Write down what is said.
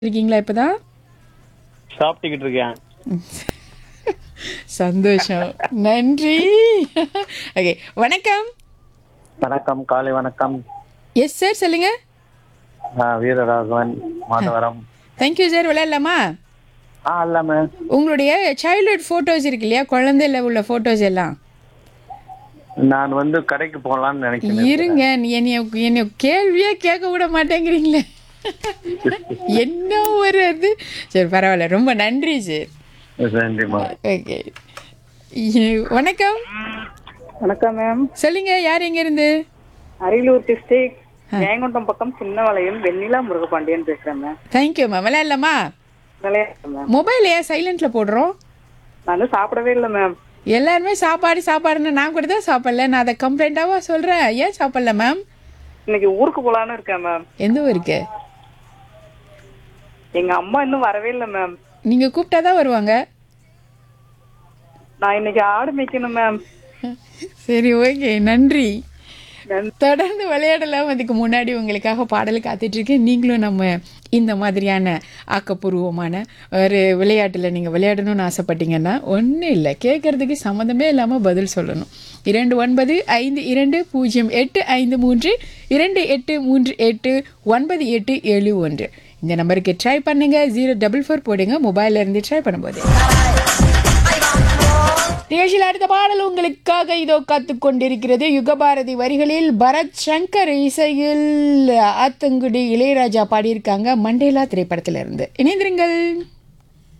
இருக்கீங்களா இப்பதான் சாப்பிட்டுக்கிட்டு இருக்கேன் சந்தோஷம் நன்றி ஓகே வணக்கம் வணக்கம் காலை வணக்கம் எஸ் சார் சொல்லுங்க நான் வீரராகவன் மாதவரம் தேங்க்யூ சார் விளையாடலாமா ஆ இல்லாம உங்களுடைய சைல்ட்ஹுட் ஃபோட்டோஸ் இருக்கு இல்லையா குழந்தையில உள்ள ஃபோட்டோஸ் எல்லாம் நான் வந்து கடைக்கு போகலான்னு நினைக்கிறேன் இருங்க நீ என்னைய என்னைய கேள்வியே கேட்க விட மாட்டேங்கிறீங்களே என்ன ஒரு அது சரி பரவாயில்ல ரொம்ப நன்றி சார் நன்றிம்மா ஓகே வணக்கம் வணக்கம் மேம் சொல்லுங்க யார் எங்க இருந்து அரியலூர் டிஸ்ட்ரிக்ட் ஜெயங்கொண்டம் பக்கம் சின்ன வளையம் வெண்ணிலா முருகபாண்டியன் பேசுறேன் மேம் தேங்க்யூ மேம் விளையாடலாமா விளையாடுறேன் மேம் மொபைல் ஏன் சைலண்ட்ல போடுறோம் நான் சாப்பிடவே இல்லை மேம் எல்லாருமே சாப்பாடு சாப்பாடுன்னு நான் கூட தான் சாப்பிடல நான் அதை கம்ப்ளைண்டாவா சொல்றேன் ஏன் சாப்பிடல மேம் இன்னைக்கு ஊருக்கு போலான்னு இருக்கேன் மேம் எந்த ஊருக்கு எங்க அம்மா இன்னும் வரவே இல்லை மேம் நீங்க கூப்பிட்டா தான் வருவாங்க நான் இன்னைக்கு ஆடு மேய்க்கணும் மேம் சரி ஓகே நன்றி தொடர்ந்து விளையாடலாம் அதுக்கு முன்னாடி உங்களுக்காக பாடல் காத்துட்டு இருக்கேன் நீங்களும் நம்ம இந்த மாதிரியான ஆக்கப்பூர்வமான ஒரு விளையாட்டில் நீங்கள் விளையாடணும்னு ஆசைப்பட்டீங்கன்னா ஒன்றும் இல்லை கேட்கறதுக்கு சம்மந்தமே இல்லாமல் பதில் சொல்லணும் இரண்டு ஒன்பது ஐந்து இரண்டு பூஜ்ஜியம் எட்டு ஐந்து மூன்று இரண்டு எட்டு மூன்று எட்டு ஒன்பது எட்டு ஏழு ஒன்று இந்த நம்பருக்கு ட்ரை பண்ணுங்க ஜீரோ டபுள் ஃபோர் போடுங்க மொபைல்ல இருந்து ட்ரை பண்ணும்போது நிகழ்ச்சியில் அடுத்த பாடல் உங்களுக்காக இதோ காத்து கொண்டிருக்கிறது யுகபாரதி வரிகளில் பரத் சங்கர் இசையில் ஆத்தங்குடி இளையராஜா பாடியிருக்காங்க மண்டேலா திரைப்படத்திலிருந்து இணைந்திருங்கள்